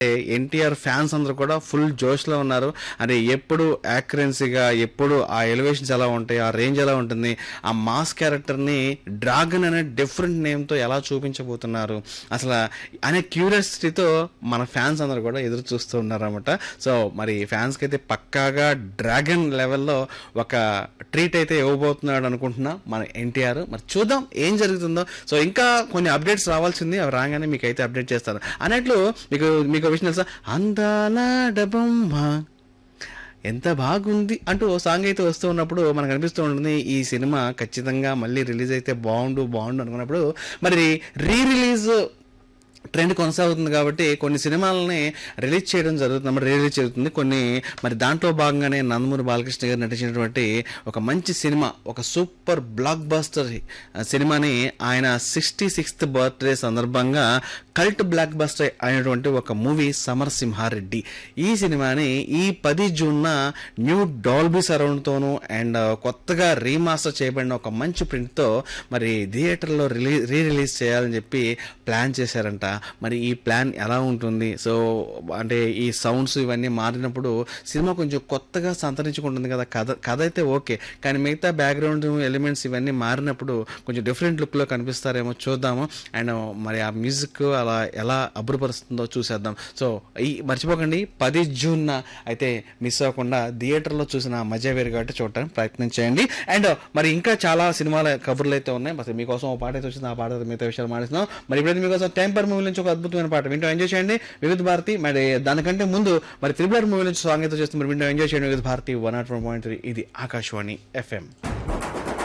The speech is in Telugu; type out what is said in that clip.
ఎన్టీఆర్ ఫ్యాన్స్ అందరూ కూడా ఫుల్ జోష్లో ఉన్నారు అంటే ఎప్పుడు యాక్యురెన్సీగా ఎప్పుడు ఆ ఎలివేషన్స్ ఎలా ఉంటాయి ఆ రేంజ్ ఎలా ఉంటుంది ఆ మాస్ క్యారెక్టర్ని డ్రాగన్ అనే డిఫరెంట్ నేమ్తో ఎలా చూపించబోతున్నారు అసలు అనే క్యూరియాసిటీతో మన ఫ్యాన్స్ అందరూ కూడా ఎదురు చూస్తూ ఉన్నారన్నమాట సో మరి ఫ్యాన్స్కి అయితే పక్కాగా డ్రాగన్ లెవెల్లో ఒక ట్రీట్ అయితే ఇవ్వబోతున్నాడు అనుకుంటున్నా మన ఎన్టీఆర్ మరి చూద్దాం ఏం జరుగుతుందో సో ఇంకా కొన్ని అప్డేట్స్ రావాల్సింది అవి రాగానే మీకు అయితే అప్డేట్ చేస్తాను అన్నట్లు మీకు మీకు ఒక విషయం తెలుసా అందాల డబమ్మ ఎంత బాగుంది అంటూ ఓ సాంగ్ అయితే వస్తూ ఉన్నప్పుడు మనకు అనిపిస్తూ ఉంటుంది ఈ సినిమా ఖచ్చితంగా మళ్ళీ రిలీజ్ అయితే బాగుండు బాగుండు అనుకున్నప్పుడు మరి రీ రిలీజ్ ట్రెండ్ కొనసాగుతుంది కాబట్టి కొన్ని సినిమాలని రిలీజ్ చేయడం జరుగుతుంది మరి రిలీజ్ జరుగుతుంది కొన్ని మరి దాంట్లో భాగంగానే నందమూరి బాలకృష్ణ గారు నటించినటువంటి ఒక మంచి సినిమా ఒక సూపర్ బ్లాక్ బస్టర్ సినిమాని ఆయన సిక్స్టీ సిక్స్త్ బర్త్డే సందర్భంగా కల్ట్ బ్లాక్ బస్టర్ అయినటువంటి ఒక మూవీ సమరసింహారెడ్డి ఈ సినిమాని ఈ పది జూన్న న్యూ డాల్బీ సరౌండ్తోనూ అండ్ కొత్తగా రీమాస్టర్ చేయబడిన ఒక మంచి ప్రింట్తో మరి థియేటర్లో రిలీ రీ రిలీజ్ చేయాలని చెప్పి ప్లాన్ చేశారంట మరి ఈ ప్లాన్ ఎలా ఉంటుంది సో అంటే ఈ సౌండ్స్ ఇవన్నీ మారినప్పుడు సినిమా కొంచెం కొత్తగా సంతరించుకుంటుంది కదా కథ కథ అయితే ఓకే కానీ మిగతా బ్యాక్గ్రౌండ్ ఎలిమెంట్స్ ఇవన్నీ మారినప్పుడు కొంచెం డిఫరెంట్ లుక్లో కనిపిస్తారేమో చూద్దాము అండ్ మరి ఆ మ్యూజిక్ అలా ఎలా అబ్బురపరుస్తుందో చూసేద్దాం సో ఈ మర్చిపోకండి పది జూన్న అయితే మిస్ అవ్వకుండా థియేటర్లో చూసిన ఆ మజా వేరు కాబట్టి చూడటానికి ప్రయత్నం చేయండి అండ్ మరి ఇంకా చాలా సినిమాల కబుర్లు అయితే ఉన్నాయి మరి మీకోసం ఒక పాట అయితే వచ్చింది ఆ పాట మిగతా విషయాలు మాట్లాడుతున్నాం మరి ఇప్పుడైతే మీకోసం టెంపర్ మూవీ నుంచి ఒక అద్భుతమైన పాట వింటూ ఎంజాయ్ చేయండి వివిధ భారతి మరి దానికంటే ముందు మరి త్రిబులర్ మూవీ నుంచి సాంగ్ అయితే చేస్తుంది మరి వింటూ ఎంజాయ్ చేయండి Vividh Bharati one nought one point three ఇది ఆకాశవాణి ఎఫ్ఎం